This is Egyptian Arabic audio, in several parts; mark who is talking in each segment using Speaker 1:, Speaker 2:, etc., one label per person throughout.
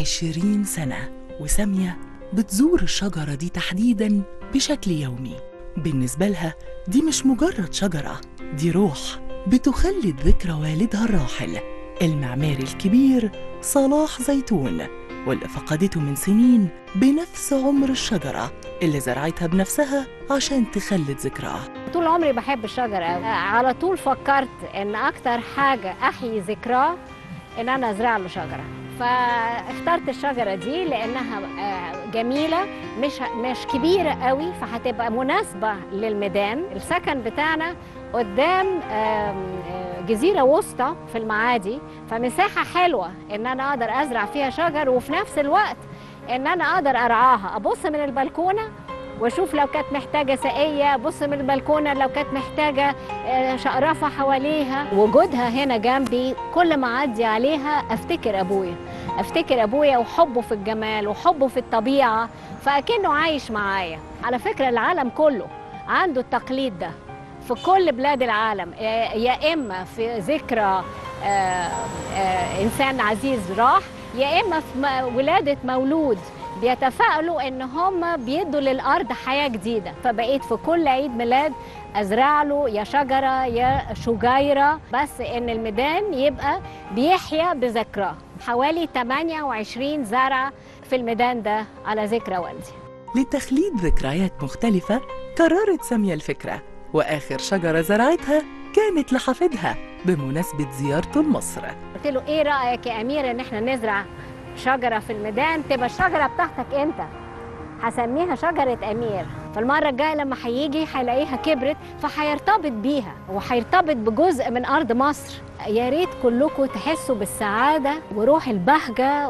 Speaker 1: عشرين سنة وسامية بتزور الشجرة دي تحديداً بشكل يومي بالنسبة لها دي مش مجرد شجرة دي روح بتخلد ذكرى والدها الراحل المعماري الكبير صلاح زيتون واللي فقدته من سنين بنفس عمر الشجرة اللي زرعتها بنفسها عشان تخلد ذكراه
Speaker 2: طول عمري بحب الشجر قوي على طول فكرت ان اكتر حاجه احيي ذكراه ان انا ازرع له شجره فاخترت الشجره دي لانها آه، جميله مش مش كبيره قوي فهتبقى مناسبه للميدان السكن بتاعنا قدام آم، آه، جزيره وسطى في المعادي فمساحه حلوه ان انا اقدر ازرع فيها شجر وفي نفس الوقت ان انا اقدر ارعاها ابص من البلكونه واشوف لو كانت محتاجه سقيه ابص من البلكونه لو كانت محتاجه آه، شقرفه حواليها وجودها هنا جنبي كل ما اعدي عليها افتكر ابويا افتكر ابويا وحبه في الجمال وحبه في الطبيعه فاكنه عايش معايا على فكره العالم كله عنده التقليد ده في كل بلاد العالم آه، يا اما في ذكرى آه، آه، انسان عزيز راح يا اما في م- ولاده مولود بيتفائلوا ان هم بيدوا للارض حياه جديده فبقيت في كل عيد ميلاد ازرع له يا شجره يا شجيره بس ان الميدان يبقى بيحيا بذكراه حوالي 28 زرع في الميدان ده على ذكرى والدي
Speaker 1: لتخليد ذكريات مختلفة قررت سامية الفكرة وآخر شجرة زرعتها كانت لحفيدها بمناسبة زيارته لمصر
Speaker 2: قلت له ايه رايك يا امير ان احنا نزرع شجره في الميدان تبقى الشجره بتاعتك انت هسميها شجره امير فالمره الجايه لما هيجي هيلاقيها كبرت فهيرتبط بيها وهيرتبط بجزء من ارض مصر يا ريت كلكم تحسوا بالسعاده وروح البهجه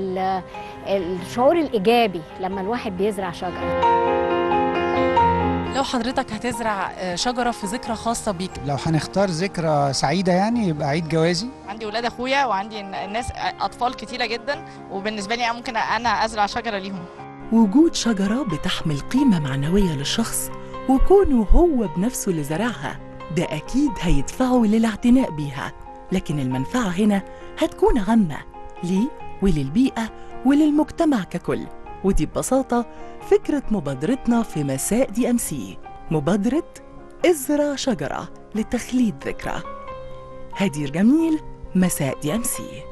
Speaker 2: والشعور الايجابي لما الواحد بيزرع شجره
Speaker 3: لو حضرتك هتزرع آه، شجرة في ذكرى خاصة بيك
Speaker 4: لو هنختار ذكرى سعيدة يعني يبقى عيد جوازي
Speaker 5: عندي ولاد اخويا وعندي ناس اطفال كتيره جدا وبالنسبه لي ممكن انا ازرع شجره ليهم
Speaker 1: وجود شجرة بتحمل قيمة معنوية للشخص وكونه هو بنفسه اللي زرعها ده أكيد هيدفعه للاعتناء بيها لكن المنفعة هنا هتكون عامة ليه وللبيئة وللمجتمع ككل ودي ببساطة فكرة مبادرتنا في مساء دي أم سي مبادرة ازرع شجرة لتخليد ذكرى هدير جميل مساء دي أم سي